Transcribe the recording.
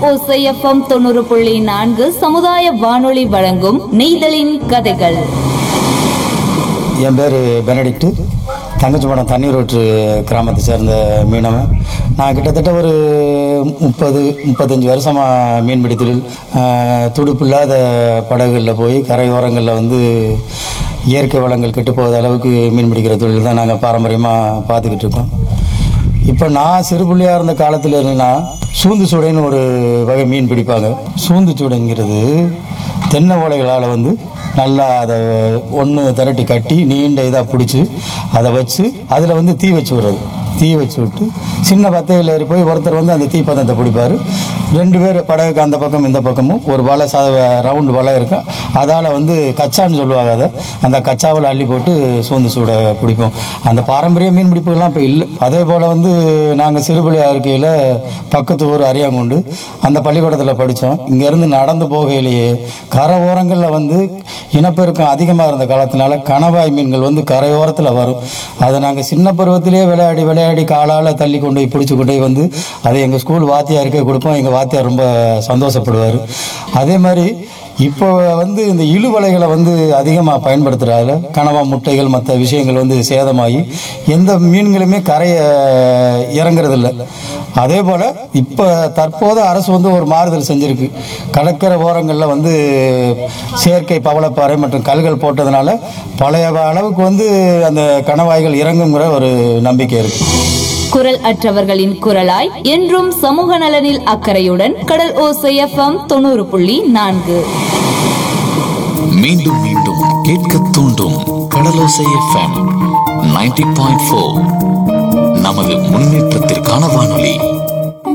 ஓசை எஃப்எம் தொண்ணூறு புள்ளி நான்கு சமுதாய வானொலி வழங்கும் நெய்தலின் கதைகள் என் பேர் பெனடிக்ட்டு தங்கச்சிமடம் தண்ணீர் ஊற்று கிராமத்தை சேர்ந்த மீனவன் நான் கிட்டத்தட்ட ஒரு முப்பது முப்பத்தஞ்சு வருஷமாக மீன்பிடி தொழில் ஆஹ், துடுப்பில்லாத படகுகளில் போய் கரையோரங்களில் வந்து இயற்கை வளங்கள் கெட்டு போகாத அளவுக்கு மீன் பிடிக்கிற தொழில் தான் நாங்கள் பாரம்பரியமாக பார்த்துக்கிட்டு இருக்கோம் இப்போ நான் சிறு பிள்ளையாக இருந்த காலத்தில் இருந்தேன்னா சூந்து சூடைன்னு ஒரு வகை மீன் பிடிப்பாங்க சூந்து சூடைங்கிறது தென்னை ஓலைகளால் வந்து நல்லா அதை ஒன்று திரட்டி கட்டி நீண்ட இதாக பிடிச்சி அதை வச்சு அதில் வந்து தீ வச்சு விடுறது தீ வச்சு விட்டு சின்ன பத்தையில் ஏறி போய் ஒருத்தர் வந்து அந்த தீப்பந்தத்தை பிடிப்பார் ரெண்டு பேர் படகுக்கு அந்த பக்கம் இந்த பக்கமும் ஒரு வலை சா ரவுண்டு வலை இருக்கும் அதால் வந்து கச்சான்னு சொல்லுவாங்க அதை அந்த கச்சாவில் அள்ளி போட்டு சூந்து சூட பிடிப்போம் அந்த பாரம்பரிய மீன் பிடிப்புகள்லாம் இப்போ இல்லை அதே போல் வந்து நாங்கள் சிறுபிள்ளையாக இருக்கையில் பக்கத்து ஊர் அரியாங்குண்டு அந்த பள்ளிக்கூடத்தில் படித்தோம் இங்கேருந்து நடந்து போகையிலேயே கரை ஓரங்களில் வந்து இனப்பெருக்கம் அதிகமாக இருந்த காலத்தினால கணவாய் மீன்கள் வந்து கரையோரத்தில் வரும் அதை நாங்கள் சின்ன பருவத்திலேயே விளையாடி விளையாடி காலால் தள்ளி கொண்டு போய் பிடிச்சி கொண்டு போய் வந்து அதை எங்கள் ஸ்கூல் வாத்தியாருக்கே கொடுப்போம் எங்கள் வாத்தியார் ரொம்ப சந்தோஷப்படுவார் அதே மாதிரி இப்போ வந்து இந்த இழுவலைகளை வந்து அதிகமாக பயன்படுத்துகிறாங்க கனவா முட்டைகள் மற்ற விஷயங்கள் வந்து சேதமாகி எந்த மீன்களுமே கரையை இறங்குறதில்ல அதே போல் இப்போ தற்போது அரசு வந்து ஒரு மாறுதல் செஞ்சிருக்கு கடற்கரை ஓரங்களில் வந்து செயற்கை பவளப்பாறை மற்றும் கல்கள் போட்டதுனால பழைய அளவுக்கு வந்து அந்த கணவாய்கள் இறங்குங்கிற ஒரு நம்பிக்கை இருக்குது குரல் அற்றவர்களின் குரலாய் என்றும் சமூக நலனில் அக்கறையுடன் கடல் ஓசை எஃப்எம் தொண்ணூறு புள்ளி நான்கு மீண்டும் மீண்டும் கேட்க தூண்டும் கடலோசை எஃப்எம் 90.4 பாயிண்ட் நமது முன்னேற்றத்திற்கான வானொலி